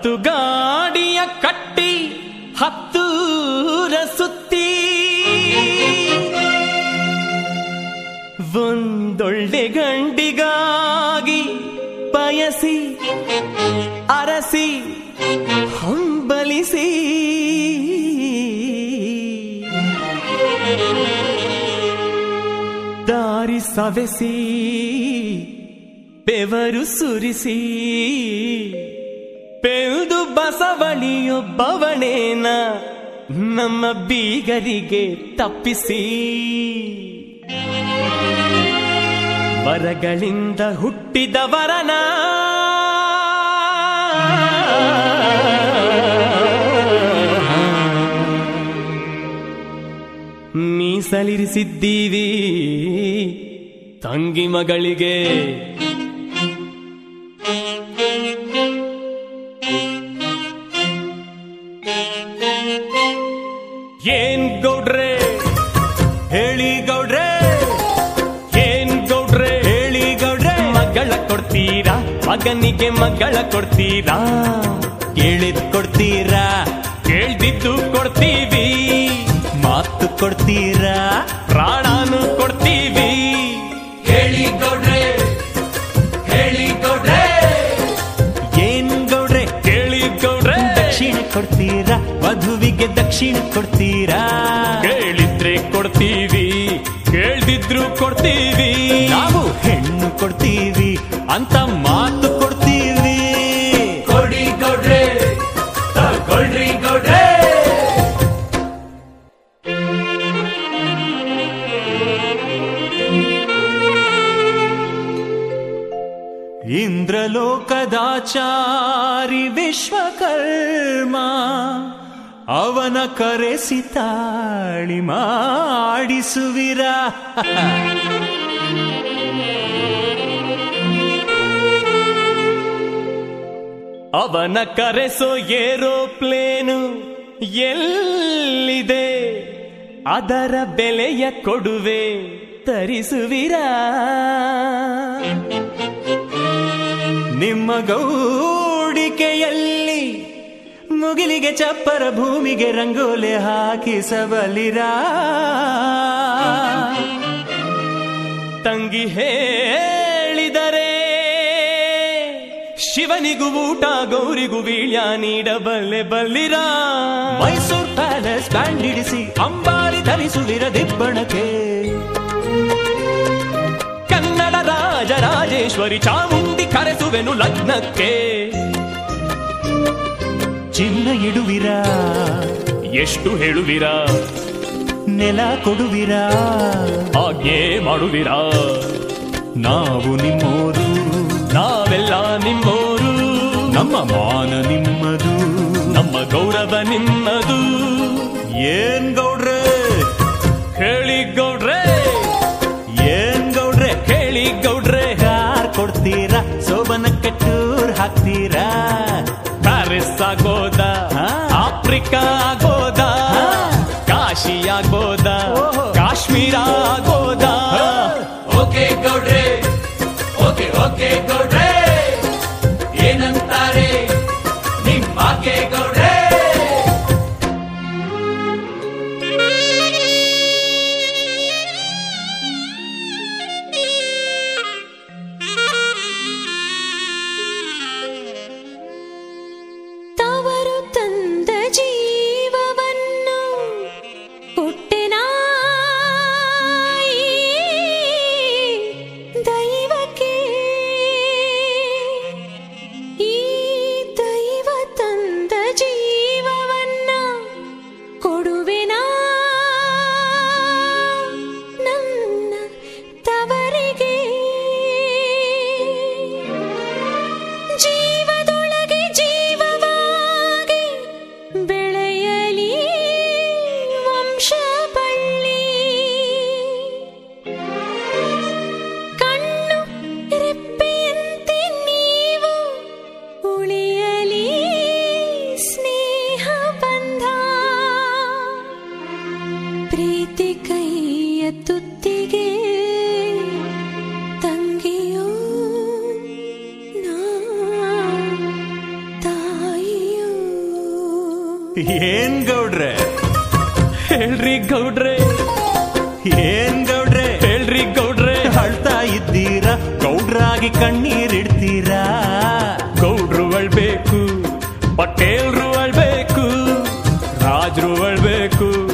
ಹತ್ತು ಗಾಡಿಯ ಕಟ್ಟಿ ಹತ್ತೂರ ಸುತ್ತಿ ಒಂದೊಳ್ಳೆ ಗಂಡಿಗಾಗಿ ಬಯಸಿ ಅರಸಿ ಹಂಬಲಿಸಿ ದಾರಿ ಸವೆಸಿ ಬೆವರು ಸುರಿಸಿ ಪೆಲ್ದು ಬಸವಳಿಯೊಬ್ಬವನೇನ ನಮ್ಮ ಬೀಗರಿಗೆ ತಪ್ಪಿಸಿ ವರಗಳಿಂದ ಹುಟ್ಟಿದವರನ ಮೀಸಲಿರಿಸಿದ್ದೀವಿ ತಂಗಿ ಮಗಳಿಗೆ ಏನ್ ಗೌಡ್ರೆ ಹೇಳಿ ಗೌಡ್ರೆ ಏನ್ ಗೌಡ್ರೆ ಹೇಳಿ ಗೌಡ್ರೆ ಮಗಳ ಕೊಡ್ತೀರಾ ಮಗನಿಗೆ ಮಗಳ ಕೊಡ್ತೀರಾ ಕೇಳಿದ್ ಕೊಡ್ತೀರಾ ಕೇಳ್ದಿದ್ದು ಕೊಡ್ತೀವಿ ಮಾತು ಕೊಡ್ತೀರಾ ಪ್ರಾಣಾನು ಕೊಡ್ತೀವಿ ಹೇಳಿ ಗೌಡ್ರೆ ಹೇಳಿ ಗೌಡ್ರೆ ಏನ್ ಗೌಡ್ರೆ ಕೇಳಿ ಗೌಡ್ರೆ ದಕ್ಷಿಣ ಕೊಡ್ತೀರಾ ವಧುವಿಗೆ ದಕ್ಷಿಣ ಕೊಡ್ತೀರಾ ಕೇಳಿದ್ರೆ ಕೊಡ್ತೀವಿ ಕೇಳ್ದಿದ್ರು ಕೊಡ್ತೀವಿ ನಾವು ಹೆಣ್ಣು ಕೊಡ್ತೀವಿ ಅಂತ ಮಾತು ಕೊಡ್ತೀವಿ ಕೊಡಿ ಗೌಡ್ರೆ ತಗೊಳ್ರಿ ಗೌಡ್ರೆ ಇಂದ್ರಲೋಕದಾಚಾರಿ ವಿಶ್ವಕರ್ಮ ಅವನ ಕರೆಸಿ ತಾಳಿ ಮಾಡಿಸುವಿರ ಅವನ ಕರೆಸೋ ಏರೋಪ್ಲೇನು ಎಲ್ಲಿದೆ ಅದರ ಬೆಲೆಯ ಕೊಡುವೆ ತರಿಸುವಿರಾ ನಿಮ್ಮ ಗೌಡಿಕೆಯಲ್ಲಿ ಮುಗಿಲಿಗೆ ಚಪ್ಪರ ಭೂಮಿಗೆ ರಂಗೋಲೆ ಹಾಕಿಸಬಲಿರಾ ತಂಗಿ ಹೇಳಿದರೆ ಶಿವನಿಗೂ ಊಟ ಗೌರಿಗೂ ವೀಳ್ಯ ನೀಡಬಲ್ಲೆ ಬಲ್ಲಿರಾ ಮೈಸೂರ್ ಪ್ಯಾಲೇಸ್ ಬ್ಯಾಂಡ್ ಹಿಡಿಸಿ ಅಂಬಾರಿ ಧರಿಸುವಿರ ದಿಬ್ಬಣಕ್ಕೆ ಕನ್ನಡ ರಾಜರಾಜೇಶ್ವರಿ ಚಾಮುಂಡಿ ಕರೆಸುವೆನು ಲಗ್ನಕ್ಕೆ ಚಿನ್ನ ಇಡುವಿರಾ ಎಷ್ಟು ಹೇಳುವಿರಾ ನೆಲ ಕೊಡುವಿರಾ ಆಜ್ಞೆ ಮಾಡುವಿರಾ ನಾವು ನಿಮ್ಮೋರು ನಾವೆಲ್ಲ ನಿಮ್ಮೋರು ನಮ್ಮ ಮಾನ ನಿಮ್ಮದು ನಮ್ಮ ಗೌರವ ನಿಮ್ಮದು ಏನ್ ಗೌಡ್ರೆ ಹೇಳಿ ಗೌಡ್ರೆ ಏನ್ ಗೌಡ್ರೆ ಹೇಳಿ ಗೌಡ್ರೆ ಕಾರ್ ಕೊಡ್ತೀರಾ ಸೋಬನಕ್ಕೆ ಟೂರ್ ಹಾಕ್ತೀರಾ ಪ್ಯಾರಿಸ್ ಆಗೋದ ಹಾ. ಆಫ್ರಿಕಾ ಆಗೋದ ಹಾ. ಕಾಶಿ ಆಗೋದ ಓಹೋ. ಕಾಶ್ಮೀರ ಆಗೋದ ಓಕೆ ಗೌಡ್ರೆ ಓಕೆ ಓಕೆ ಗೌಡ್ರೆ ಏನಂತಾರೆ ನಿಮ್ಮಾಕೆ ಗೌಡ್ರೆ ತವರು ತಂದ ಜೀವವನ್ನು ಹುಟ್ಟೆನಾ ದೈವಕ್ಕೆ ಈ ದೈವ ತಂದ ಜೀವವನ್ನ ಕೊಡುವೆನಾ ನನ್ನ ತವರಿಗೆ ಜೀವದೊಳಗೆ ಜೀವವಾಗಿ ಬೆಳೆಯಲಿ ವಂಶ ಬಳ್ಳಿ ಕಣ್ಣು ರೆಪ್ಪೆಯಂತೆ ನೀವು ಉಳಿಯಲಿ ಸ್ನೇಹ ಬಂಧ ಪ್ರೀತಿ ಕೈಯ ತುತ್ತಿಗೆ ತಂಗಿಯೋ ನಾ ತಾಯಿ ಏನ್ ಗೌಡ್ರೆ ಹೇಳ್ರಿ ಗೌಡ್ರೆ ಏನ್ ಗೌಡ್ರೆ ಹೇಳ್ರಿ ಗೌಡ್ರೆ ಅಳ್ತಾ ಇದ್ದೀರಾ ಗೌಡ್ರಾಗಿ ಕಣ್ಣೀರಿಡ್ತೀರಾ ಗೌಡ್ರು ಅಳ್ಬೇಕು ಪಟೇಲ್ರು ಅಳ್ಬೇಕು ರಾಜ್ರು ಅಳ್ಬೇಕು